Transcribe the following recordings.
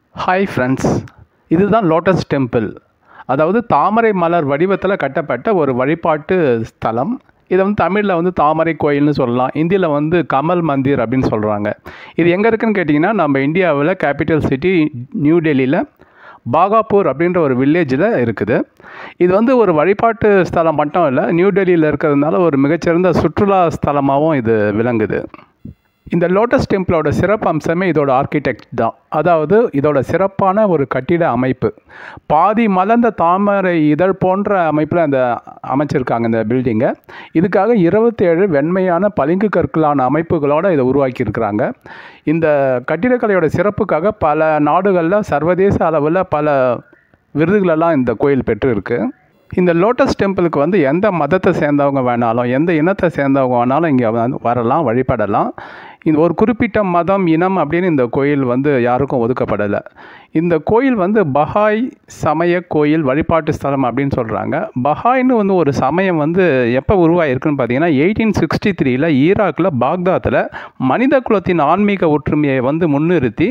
hi friends இதுதான் lotus temple அதாவது தாமரை மலர் வடிவத்தில் கட்டப்பட்ட ஒரு வழிபாட்டு ஸ்தலம் இதை வந்து தமிழில் வந்து தாமரை கோயில்னு சொல்லலாம் இந்தியில் வந்து கமல் மந்திர் அப்படின்னு சொல்கிறாங்க இது எங்கே இருக்குன்னு கேட்டிங்கன்னா நம்ம இந்தியாவில் கேபிட்டல் சிட்டி நியூ டெல்லியில் பாகாப்பூர் அப்படின்ற ஒரு வில்லேஜில் இருக்குது இது வந்து ஒரு வழிபாட்டு ஸ்தலம் மட்டும் இல்லை நியூ டெல்லியில் இருக்கிறதுனால ஒரு மிகச்சிறந்த சுற்றுலா ஸ்தலமாகவும் இது விளங்குது இந்த லோட்டஸ் டெம்பிளோட சிறப்பு அம்சமே இதோட ஆர்கிடெக்ட் தான் அதாவது இதோட சிறப்பான ஒரு கட்டிட அமைப்பு பாதி மலர்ந்த தாமரை இதழ் போன்ற அமைப்பில் அந்த அமைச்சிருக்காங்க இந்த பில்டிங்கை இதுக்காக இருபத்தேழு வெண்மையான பளிங்கு கற்களான அமைப்புகளோடு இதை உருவாக்கியிருக்கிறாங்க இந்த கட்டிடக்கலையோட சிறப்புக்காக பல நாடுகளில் சர்வதேச அளவில் பல விருதுகளெல்லாம் இந்த கோயில் பெற்றிருக்கு இந்த லோட்டஸ் டெம்பிளுக்கு வந்து எந்த மதத்தை சேர்ந்தவங்க வேணாலும் எந்த இனத்தை சேர்ந்தவங்க வேணாலும் இங்கே வந்து வரலாம் வழிபடலாம் இந்த ஒரு குறிப்பிட்ட மதம் இனம் அப்படின்னு இந்த கோயில் வந்து யாருக்கும் ஒதுக்கப்படலை இந்த கோயில் வந்து பஹாய் சமய கோயில் வழிபாட்டு ஸ்தலம் அப்படின்னு சொல்கிறாங்க பஹாய்னு வந்து ஒரு சமயம் வந்து எப்போ உருவாயிருக்குன்னு பார்த்தீங்கன்னா எயிட்டீன் சிக்ஸ்டி த்ரீல ஈராக்கில் பாக்தாத்தில் மனித குலத்தின் ஆன்மீக ஒற்றுமையை வந்து முன்னிறுத்தி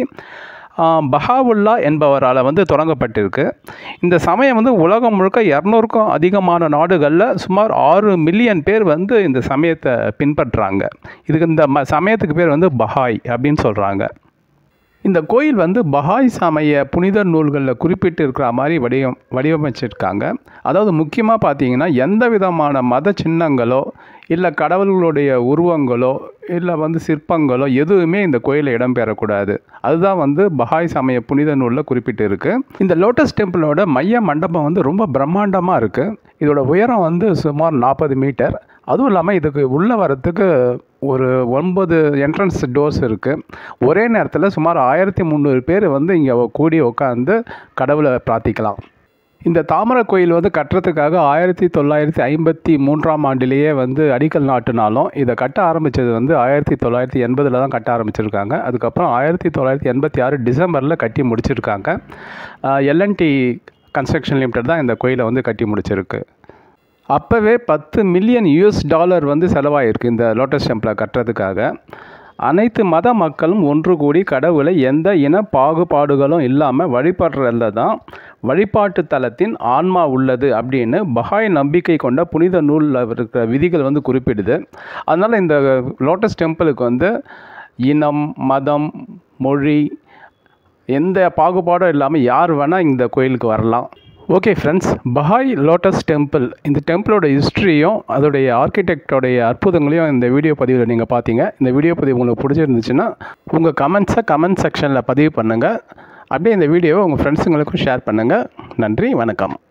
பஹாவுல்லா என்பவரால் வந்து தொடங்கப்பட்டிருக்கு இந்த சமயம் வந்து உலகம் முழுக்க இரநூறுக்கும் அதிகமான நாடுகளில் சுமார் ஆறு மில்லியன் பேர் வந்து இந்த சமயத்தை பின்பற்றுறாங்க இதுக்கு இந்த ம சமயத்துக்கு பேர் வந்து பஹாய் அப்படின்னு சொல்கிறாங்க இந்த கோயில் வந்து பஹாய் சமய புனித நூல்களில் குறிப்பிட்டு இருக்கிற மாதிரி வடிவம் வடிவமைச்சிருக்காங்க அதாவது முக்கியமாக பார்த்தீங்கன்னா எந்த விதமான மத சின்னங்களோ இல்லை கடவுள்களுடைய உருவங்களோ இல்லை வந்து சிற்பங்களோ எதுவுமே இந்த கோயிலில் இடம்பெறக்கூடாது அதுதான் வந்து பஹாய் சமய புனித நூலில் குறிப்பிட்டு இருக்குது இந்த லோட்டஸ் டெம்பிளோட மைய மண்டபம் வந்து ரொம்ப பிரம்மாண்டமாக இருக்குது இதோட உயரம் வந்து சுமார் நாற்பது மீட்டர் அதுவும் இல்லாமல் இதுக்கு உள்ளே வரத்துக்கு ஒரு ஒன்பது என்ட்ரன்ஸ் டோர்ஸ் இருக்குது ஒரே நேரத்தில் சுமார் ஆயிரத்தி முந்நூறு பேர் வந்து இங்கே கூடி உட்காந்து கடவுளை பிரார்த்திக்கலாம் இந்த தாமரை கோயில் வந்து கட்டுறதுக்காக ஆயிரத்தி தொள்ளாயிரத்தி ஐம்பத்தி மூன்றாம் ஆண்டிலேயே வந்து அடிக்கல் நாட்டினாலும் இதை கட்ட ஆரம்பித்தது வந்து ஆயிரத்தி தொள்ளாயிரத்தி எண்பதில் தான் கட்ட ஆரம்பிச்சிருக்காங்க அதுக்கப்புறம் ஆயிரத்தி தொள்ளாயிரத்தி எண்பத்தி ஆறு டிசம்பரில் கட்டி முடிச்சிருக்காங்க எல்என்டி கன்ஸ்ட்ரக்ஷன் லிமிடெட் தான் இந்த கோயிலை வந்து கட்டி முடிச்சிருக்கு அப்போவே பத்து மில்லியன் யூஎஸ் டாலர் வந்து செலவாயிருக்கு இந்த லோட்டஸ் டெம்பிளை கட்டுறதுக்காக அனைத்து மத மக்களும் ஒன்று கூடி கடவுளை எந்த இன பாகுபாடுகளும் இல்லாமல் வழிபடுறதுல தான் வழிபாட்டு தலத்தின் ஆன்மா உள்ளது அப்படின்னு பஹாய் நம்பிக்கை கொண்ட புனித நூலில் இருக்கிற விதிகள் வந்து குறிப்பிடுது அதனால் இந்த லோட்டஸ் டெம்பிளுக்கு வந்து இனம் மதம் மொழி எந்த பாகுபாடும் இல்லாமல் யார் வேணால் இந்த கோயிலுக்கு வரலாம் okay friends Baha'i lotus temple இந்த டெம்பிளோட ஹிஸ்ட்ரியும் அதோடைய ஆர்கிடெக்டோடைய அற்புதங்களையும் இந்த வீடியோ பதிவில் நீங்கள் பார்த்தீங்க இந்த வீடியோ பதிவு உங்களுக்கு பிடிச்சிருந்துச்சுன்னா உங்கள் கமெண்ட்ஸை கமெண்ட் செக்ஷனில் பதிவு பண்ணுங்கள் அப்படியே இந்த வீடியோவை உங்கள் ஃப்ரெண்ட்ஸுங்களுக்கும் ஷேர் பண்ணுங்கள் நன்றி வணக்கம்